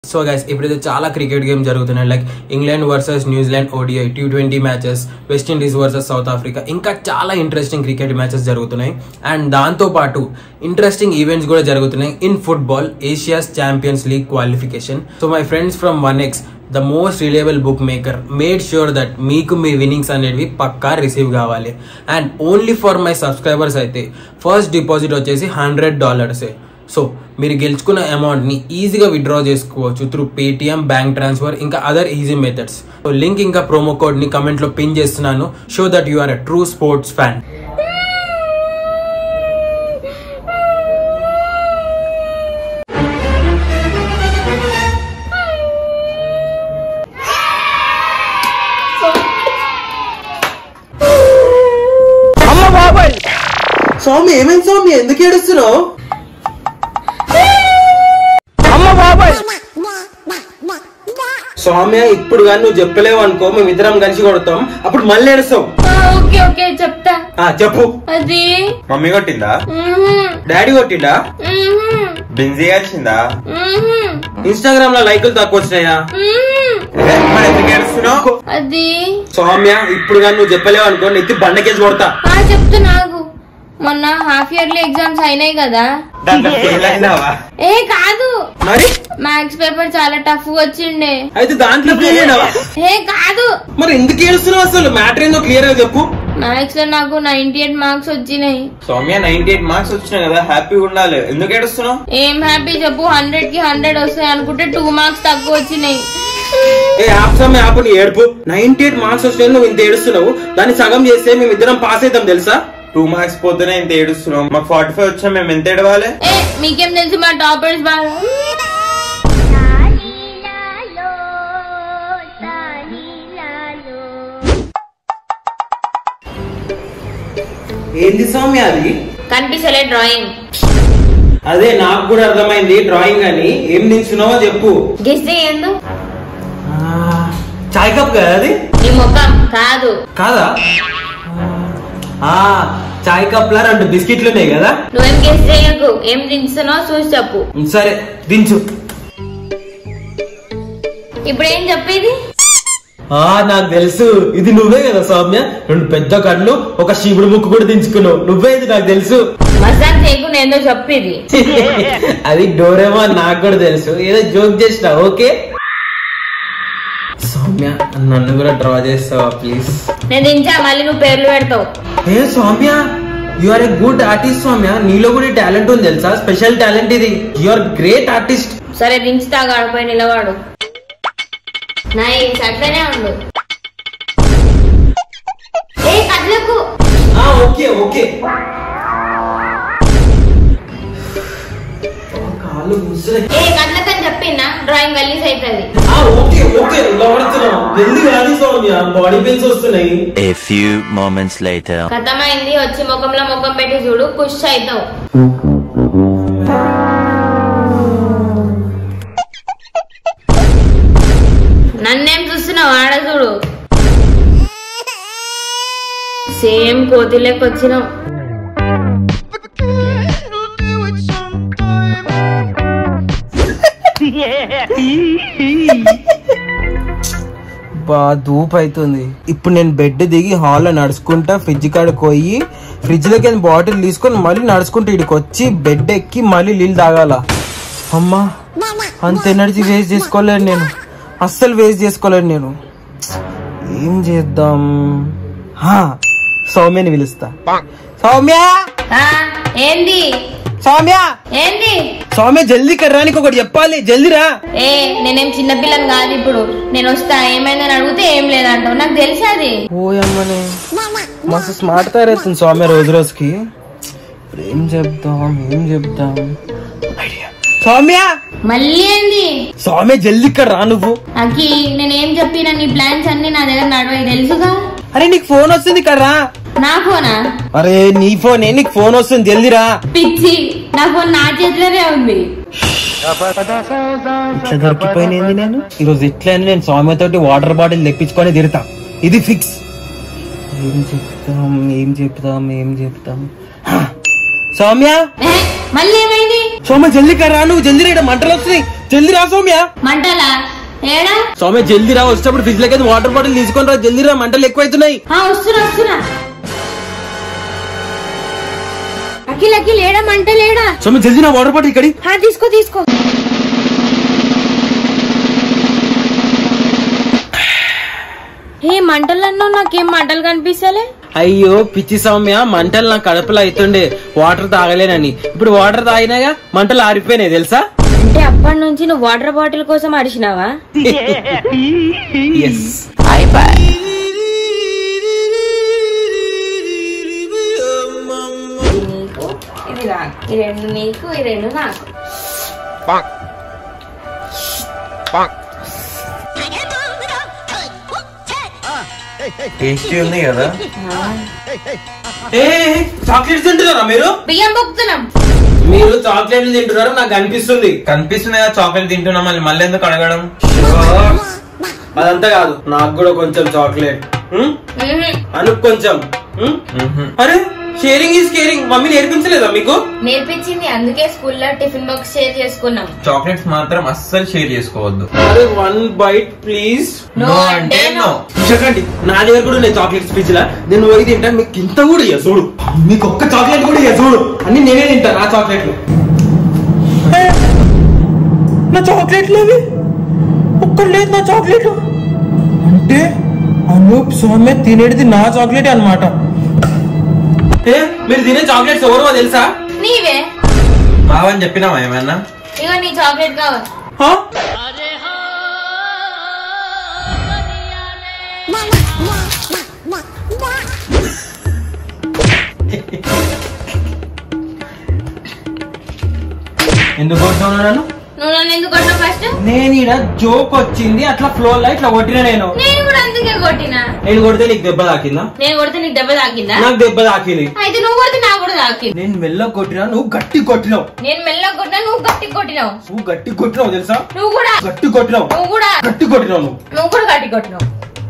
So guys ఇప్పుడైతే చాలా cricket game జరుగుతున్నాయి like England versus New Zealand ODI T twenty matches West Indies versus South Africa ఇంకా చాలా interesting cricket matches జరుగుతున్నాయి and దాంతో పాటు ఇంట్రెస్టింగ్ ఈవెంట్స్ కూడా జరుగుతున్నాయి in football Asia's champions league qualification so my friends from one X the most reliable bookmaker made sure that మీకు మీ winnings అనేవి పక్కా రిసీవ్ కావాలి and only for my subscribers అయితే ఫస్ట్ డిపాజిట్ వచ్చేసి hundred డాలర్సే so మీరు గెలుచుకున్న అమౌంట్ని ఈజీగా విత్డ్రా చేసుకోవచ్చు త్రూ పేటిఎం బ్యాంక్ ట్రాన్స్ఫర్ ఇంకా other easy methods so link ఇంకా ప్రోమో కోడ్ని కమెంట్లో పిన్ చేస్తున్నాను show that you are a true sports fan Swami ఏమైంది స్వామి ఎందుకు ఏడుస్తున్నావు స్వామి ఇప్పుడు కానీ నువ్వు చెప్పలేవు అనుకో మేము ఇద్దరం కలిసి కొడతాం అప్పుడు మళ్ళీ ఏడుస్తావు ఆ, ఓకే ఓకే చెప్తా ఆ చెప్పు అది మమ్మీ కొట్టిందా మ్మ్హ్మ్, డాడీ కొట్టిండా మ్మ్హ్మ్, బింజీ వచ్చిందా మ్మ్హ్మ్, ఇన్స్టాగ్రామ్ లో లైకులు తక్కువ వచ్చినాయా మ్మ్హ్మ్. మరి ఎందుకు ఏడుస్తున్నావు అది సౌమ్య ఇప్పుడు కానీ నువ్వు చెప్పలేవు అనుకో నెత్తి బండకేసి కొడతా ఆ చెప్తా నాకు మొన్న హాఫ్ ఇయర్లీ ఎగ్జామ్స్ అయినాయి కదా దాంట్లో ఫెయిల్ అయినావా ఏ కాదు మరి మ్యాథ్స్ పేపర్ చాలా టఫ్ వచ్చిండే అయితే దాంట్లో ఫెయిల్ అయినావా ఏ కాదు మరి ఎందుకు ఏడుస్తున్నావు అసలు మ్యాటర్ ఏందో క్లియర్ గా చెప్పు మ్యాథ్స్ లో నాకు నైన్టీ ఎయిట్ మార్క్స్ వచ్చినాయి సౌమ్య నైన్టీ ఎయిట్ మార్క్స్ వచ్చినాయి కదా హ్యాపీగా ఉండాలి ఎందుకు ఏడుస్తున్నావు ఏం హ్యాపీ చెప్పు హండ్రెడ్ కి హండ్రెడ్ వస్తాయి అనుకుంటే టూ మార్క్స్ తక్కువ వచ్చినాయి ఏ యాప్ సమయ ఆపు నీ ఏడుపు నైన్టీ ఎయిట్ మార్క్స్ వచ్చినాయి నువ్వు ఇంత ఏడుస్తున్నావు దాన్ని సగం చేస్తే మేము ఇద్దరం పాస్ అవుతాం తెలుసా టూ మార్క్స్ పోతేనే ఇంత ఏడుస్తున్నావు మాకు ఫార్టీ ఫైవ్ వచ్చినా మేము ఎంత ఏడవాలి ఏ మీకేం తెలుసు మా టాపర్స్ బాగా ఏంది సౌమ్య అది కనిపిస్తలే డ్రాయింగ్ అదే నాకు కూడా అర్థమైంది డ్రాయింగ్ అని ఏం నిల్చున్నావో చెప్పు గెస్ చేయండు ఆ, చాయ్ కప్ కదా అది నీ ముఖం కాదు కాదా ఆ చాయ్ కప్ లా రెండు బిస్కెట్లు ఉన్నాయి కదా నువ్వేం గెస్ చేయకు ఏం దించుతున్నావు చూసి చెప్పు సరే దించు ఇప్పుడు ఏం చెప్పేది ఆ నాకు తెలుసు ఇది నువ్వే కదా సౌమ్య రెండు పెద్ద కళ్ళు ఒక శివుడు ముక్కు కూడా దించుకున్నావు నువ్వే ఇది నాకు తెలుసు మసాజ్ చేయకుండా ఏందో చెప్పేది అది డోరేమో నాకు కూడా తెలుసు ఏదో జోక్ చేసిన ఓకే సౌమ్య నన్ను కూడా డ్రా చేస్తావా ప్లీజ్ నేను దించా మళ్ళీ నువ్వు పేర్లు పెడతావు ఏ Soumya you are a good artist Soumya నీలో కూడా టాలెంట్ ఉంది తెలుసా స్పెషల్ టాలెంట్ ఇది యు ఆర్ గ్రేట్ ఆర్టిస్ట్ సరే దించుతా గడపై నిలవాడు నైస్ అట్లనే ఉండు ఏ కదలకు ఓకే ఓకే కాళ్ళు కూర్చున్నాయి ఏ కదలకని చెప్పినా డ్రాయింగ్ గలీజ్ అవుతుంది ఆ, ఓకే ఓకే ఇలా పడుతున్నాం జల్దీ కాదు సౌమ్య బాడీ పెయిన్స్ వస్తున్నాయి A few moments later. కథమైంది వచ్చి ముఖంలో ముఖం పెట్టి చూడు ఖుష్ అవుతావు నన్నేం చూస్తున్నావు ఆడ చూడు సేమ్ కోతి లెక్క వచ్చినావు బా ధూప్ అవుతుంది ఇప్పుడు నేను బెడ్ దిగి హాల్లో నడుచుకుంటా ఫ్రిడ్జ్ కాడికి పోయి ఫ్రిడ్జ్ లోకి బాటిల్ తీసుకొని మళ్ళీ నడుచుకుంటూ ఇక్కడికి వచ్చి బెడ్ ఎక్కి మళ్ళీ నీళ్ళు తాగాల అమ్మా అంత ఎనర్జీ వేస్ట్ చేసుకోలేను నేను అస్సలు వేస్ట్ చేసుకోలేను నేను ఏం చేద్దాం హా, సౌమ్యని పిలుస్తా సౌమ్య ఆ, ఏంది సౌమ్య ఏంది సౌమ్య జల్దీ కర్రానికి ఒకటి చెప్పాలి జల్దీ రా ఏ నేనేం చిన్నపిల్లని కాదు ఇప్పుడు నేను వస్తా ఏమైందని అడిగితే ఏం లేదంటావు నాకు తెలుసు అది ఓయమ్మనే మస్తు స్మార్ట్ తయారవుతుంది సౌమ్య రోజు రోజుకి ఇప్పుడు ఏం చెప్దాం ఏం చెప్దాం ఐడియా సౌమ్య మళ్ళీ ఏంది సౌమ్య జల్దీ ఇక్కడ రా నువ్వు అకి నేనేం చెప్పినా నీ ప్లాన్స్ అన్ని నా దగ్గర నడవాయి తెలుసుగా అరే నీకు ఫోన్ వస్తుంది ఇక్కడ రా నా ఫోనా అరే నీ ఫోన్ నీకు ఫోన్ వస్తుంది జల్దీ రా పిచ్చి నా ఫోన్ నా చేతిలోనే ఉంది ఇట్లా దొరికిపోయినది నేను ఈరోజు ఎట్లయినా నేను సౌమ్య తోటి వాటర్ బాటిల్ తెప్పించుకొని తిడతా ఇది ఫిక్స్ ఏం చెప్తాం ఏం చెప్తాం ఏం చెప్తాం హా. సౌమ్య ఏ, మళ్ళీ ఏమైంది సౌమ్య జల్దీ రా నువ్వు జల్దీ రా మంటలు వస్తున్నాయి జల్దీ రా సౌమ్య మంటలా ఏడా సౌమ్య జల్దీ రా వచ్చేటప్పుడు ఫ్రిడ్జ్ లోకి వాటర్ బాటిల్ తీసుకొని రా జల్దీ రా మంటలు ఎక్కువైతున్నాయి ఆ, వస్తున్నా వస్తున్నా అఖిల్ అఖిల్ ఏడా మంట లేడా సౌమ్య జల్దీ నా వాటర్ బాటిల్ ఇక్కడి ఆ, తీసుకో తీసుకో ఏ మంటలన్నో నాకేం మంటలు కనిపిస్తలే అయ్యో పిచ్చి సౌమ్య మంటలు నా కడుపులో అవుతుండే వాటర్ తాగలేనని ఇప్పుడు వాటర్ తాగినాగా మంటలు ఆరిపోయినాయి తెలుసా అంటే అప్పటి నుంచి నువ్వు వాటర్ బాటిల్ కోసం అడిచినావా ఎస్ ఇది నీకు ఇది నాకు ఈ రెండు నీకు ఈ రెండు నాకు టేస్టీ ఉంది కదా ఏ చాక్లెట్స్ తింటున్నారా మీరు బియ్యం బొక్కుతున్నాం మీరు చాక్లెట్లు తింటున్నారు నాకు అనిపిస్తుంది కనిపిస్తుంది కదా చాక్లెట్ తింటున్నా మళ్ళీ మళ్ళీ ఎందుకు అడగడం అదంతా కాదు నాకు కూడా కొంచెం చాక్లెట్ ఉమ్? అను కొంచెం ఉమ్? అరే షేరింగ్ ఈజ్ కేరింగ్ మమ్మీ నేర్పించలేదా మీకు నేర్పించింది అందుకే స్కూల్లో టిఫిన్ బాక్స్ షేర్ చేసుకున్నాం చాక్లెట్స్ మాత్రం అస్సలు షేర్ చేసుకోవద్దు అరే వన్ బైట్ ప్లీజ్ నో అంటే నో చెప్పండి నా దగ్గర కూడా ఉన్నాయి చాక్లెట్స్ ఫ్రిడ్జ్ లా నేను పోయి తింటా మీకు ఇంత కూడా ఇయ్య చూడు మీకు ఒక్క చాక్లెట్ కూడా ఇయ్య చూడు అన్ని నేనే తింటా నా చాక్లెట్లు ఏ, నా చాక్లెట్లు అవి ఒక్కడు లేదు నా చాక్లెట్ అంటే అనూప్ సౌమ్య తినేది నా చాక్లెట్ అన్నమాట ఏ మీరు తినే చాక్లెట్స్ ఎవరో తెలుసా నీవే బావని చెప్పినావా ఏమన్నా ఇగో నీ చాక్లెట్ కావాలి హా? ఎందుకు కొడుతున్నావు నన్ను నువ్వు నన్ను ఎందుకు కొట్టావు ఫస్ట్ నేను ఈడ జోక్ వచ్చింది అట్లా ఫ్లో లో ఇట్లా కొట్టిన నేను నేను కూడా అందుకే కొట్టినా నేను కొడితే నీకు దెబ్బ తాకిందా నేను కొడితే నీకు దెబ్బ తాకిందా నాకు దెబ్బ తాకింది అయితే నువ్వు కొడితే నాకు కూడా తాకింది నేను మెల్ల కొట్టినా నువ్వు గట్టి కొట్టినావు నేను మెల్లగా కొట్టినా నువ్వు గట్టి కొట్టినావు నువ్వు గట్టి కొట్టినావు తెలుసా నువ్వు కూడా గట్టి కొట్టినావు నువ్వు కూడా గట్టి కొట్టినావు నువ్వు నువ్వు కూడా గట్టి కొట్టినావు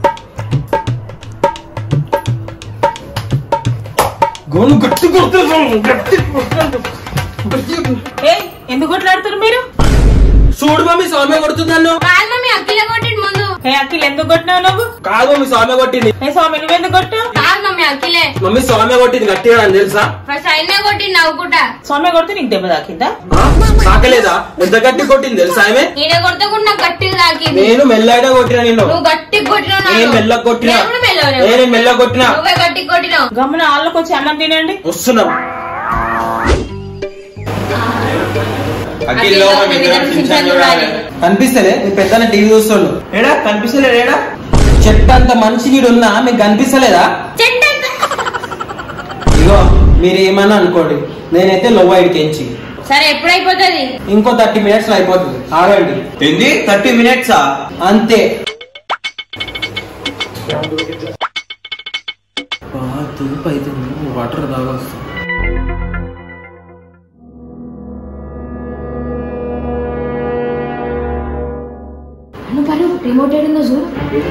గోను గట్టి కొడుతున్నావు గట్టి కొడుతున్నావు. గట్టి కొడుతున్నావు. ఏయ్ ఎందుకు కొట్లాడుతున్నారు మీరు చూడు మమ్మీ సౌమ్య కొడుతుంది నన్ను కాదు మమ్మీ అఖిల కొట్టిండు ముందు ఏ అఖిల్ ఎందుకు కొట్టినావు నువ్వు కాదు మమ్మీ సౌమ్య కొట్టింది ఏ స్వామి నువ్వెందుకు కొట్టావు కాదు మమ్మీ అఖిలే మమ్మీ సౌమ్య కొట్టింది గట్టిగా అని తెలుసా ఫస్ట్ అయినా కొట్టిండు నవ్వుకుంటా స్వామి కొడితే నీకు దెబ్బ తాకిందా ఆ? తాకలేదా ఎంత గట్టి కొట్టింది తెలుసా ఆమె ఈయన కొడితే కూడా నాకు గట్టిగా తాకింది నేను మెల్లగా కొట్టినా నిన్ను నువ్వు గట్టి కొట్టినావు నన్ను. నేను మెల్లగా కొట్టినా నేను కూడా మెల్లగా ఏ, నేను మెల్లగా కొట్టినా నువ్వే గట్టి కొట్టినావు గమ్మున వాళ్ళకి వచ్చి అన్నం తినండి వస్తున్నాం అఖిల్లో మన ఇద్దరం చించాను చూడాలి కనిపిస్తలే మీ పెద్ద టీవీ చూస్తుండు ఏడా కనిపిస్తలేదు ఏడా చెట్టు అంత మనిషి నీడు ఉన్నా మీకు కనిపిస్తలేదా చెట్టంతా. ఇగో మీరు ఏమన్నా అనుకోండి నేనైతే లో ఎంచి సరే ఎప్పుడైపోతుంది ఇంకో థర్టీ మినిట్స్ అయిపోతుంది ఆగండి ఏంది థర్టీ మినిట్సా అంతే వాటర్ తాగొస్తా అను పను రిమోట్ ఏడుందో చూడు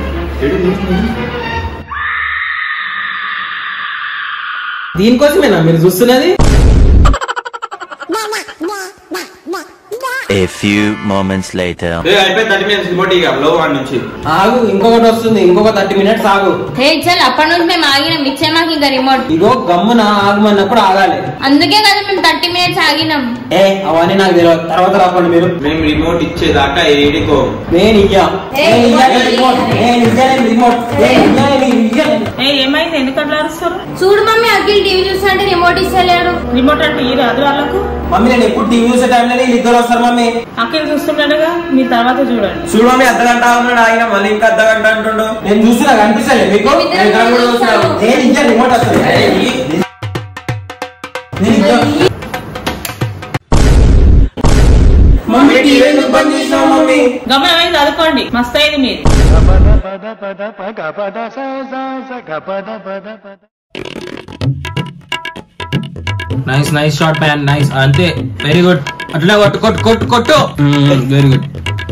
దీనికోసమేనా మీరు చూస్తున్నది A few moments later. ఏ, అయిపోయింది థర్టీ మినిట్స్ రిమోట్ ఇక లో వన్ నుంచి ఆగు ఇంకొకటి వస్తుంది ఇంకొక థర్టీ మినిట్స్ ఆగు హే చల్ అప్పటి నుంచి మేము ఆగినాం ఇచ్చే మాకు ఇంకా రిమోట్ ఇగో గమ్మున ఆగమన్నప్పుడు ఆగాలి అందుకే కదా మేము థర్టీ మినిట్స్ ఆగినాం ఏ అవన్నీ నాకు తెలియదు తర్వాత రాపండి మీరు మేము రిమోట్ ఇచ్చేదాకా ఏడికో నేను ఇయ్యా ఏ, నేను ఇయ్యాలి ఇవ్వాలి. రిమోట్ నేను ఇయ్యాలి రిమోట్ నేను ఇయ్యాలి ఇయ్యాలి ఏ ఏమైంది ఎందుకు అట్లా అరుస్తారు చూడు మమ్మీ అఖిల్ టీవీ చూస్తుంటే రిమోట్ ఇస్తలేడు రిమోట్ అంటే ఈ రాదు వాళ్ళకు మమ్మీ నేను ఎప్పుడు టీవీ చూసే టైంలో వీళ్ళు ఇద్దరు వస్తారు మమ్మీ అఖిల్ చూస్తున్నాడుగా మీ తర్వాత చూడండి చూడు మమ్మీ అర్ధ గంట ఉన్నాడు ఆయన మళ్ళీ ఇంకా అర్ధ గంట అంటుండు నేను చూస్తున్నా కనిపిస్తలే మీకు ఇద్దరం నేను ఇక్కడ కూడా చూస్తాము. చూస్తున్నాను. నేను ఇయ్యా రిమోట్ వస్తుంది నేను ఇయ్యా. మమ్మీ టీవీ ఎందుకు బంద్ చేసినావు మమ్మీ గమనమైంది చదువుకోండి మస్తు అయింది మీరు nice nice shot man nice అంతే వెరీ గుడ్ అట్లా కొట్టు కొట్టు కొట్టు కొట్టు వెరీ గుడ్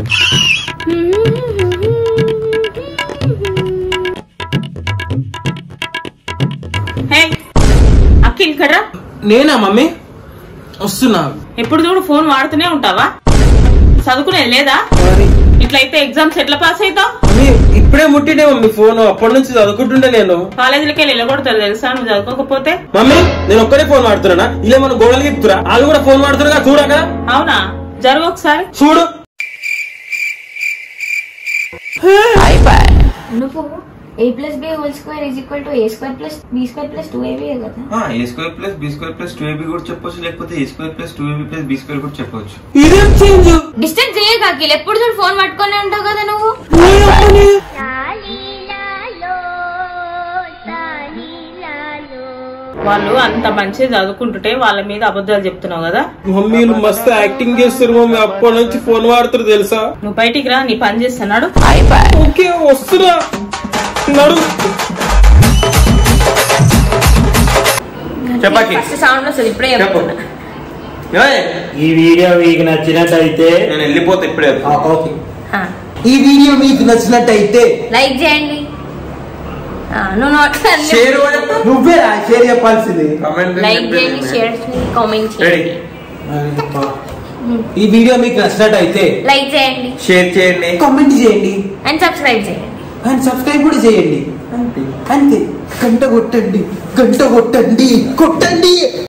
హే అఖిల్ ఇక్కడ రా. నేనా మమ్మీ వస్తున్నా ఎప్పుడు చూడు ఫోన్ వాడుతూనే ఉంటావా చదువుకునేది లేదా మరి ఇట్లయితే ఎగ్జామ్స్ ఎట్లా పాస్ అవుతావు మమ్మీ ఇప్పుడే ముట్టినే మమ్మీ ఫోన్ అప్పటి నుంచి చదువుకుంటుండే నేను కాలేజీలకి వెళ్ళి వెళ్ళగొడతారు తెలుసా నువ్వు చదువుకోకపోతే మమ్మీ నేను ఒక్కడే ఫోన్ వాడుతున్నా ఇలా మన గోడలకి ఎక్కుతురా వాళ్ళు కూడా ఫోన్ వాడుతున్నా చూడక అవునా జరుగు ఒకసారి చూడు నువ్వు A plus B whole square is equal to A square plus B square plus two AB కదా A square plus B square plus two AB కూడా చెప్పొచ్చు లేకపోతే A square plus two AB plus B square కూడా చెప్పొచ్చు ఇదేం change distance చేయ కాకిల్ ఎప్పుడు చూడు ఫోన్ పట్టుకొని ఉంటావు కదా నువ్వు వాళ్ళు అంత మంచిగా చదువుకుంటుంటే వాళ్ళ మీద అబద్ధాలు చెప్తున్నావు కదా మమ్మీలు మస్తు యాక్టింగ్ చేస్తారు మమ్మీ అప్పటి నుంచి ఫోన్ వాడుతారు తెలుసా నువ్వు బయటికి రా నీ పని చేస్తున్నాడు ఓకే వస్తున్నా నడు చెప్పాకి ఫస్ట్ సౌండ్ వస్తుంది ఇప్పుడే చెప్పు చెప్తున్నా ఏయ్, ఈ వీడియో మీకు నచ్చినట్టయితే నేను వెళ్ళిపోతా ఇప్పుడే ఓకే ఆ, ఈ వీడియో మీకు నచ్చినట్టయితే లైక్ చేయండి ఆ, నువ్వు నోట్ షేర్ నువ్వే షేర్ చెప్పాల్సింది కామెంట్ లైక్ చేయండి షేర్ చేయండి కామెంట్ రెడీ చేయండి ఈ వీడియో మీకు నచ్చినట్టయితే లైక్ చేయండి షేర్ చేయండి కామెంట్ చేయండి అండ్ సబ్స్క్రైబ్ చేయండి అండ్ సబ్స్క్రైబ్ కూడా చేయండి అంతే అంతే గంట కొట్టండి గంట కొట్టండి కొట్టండి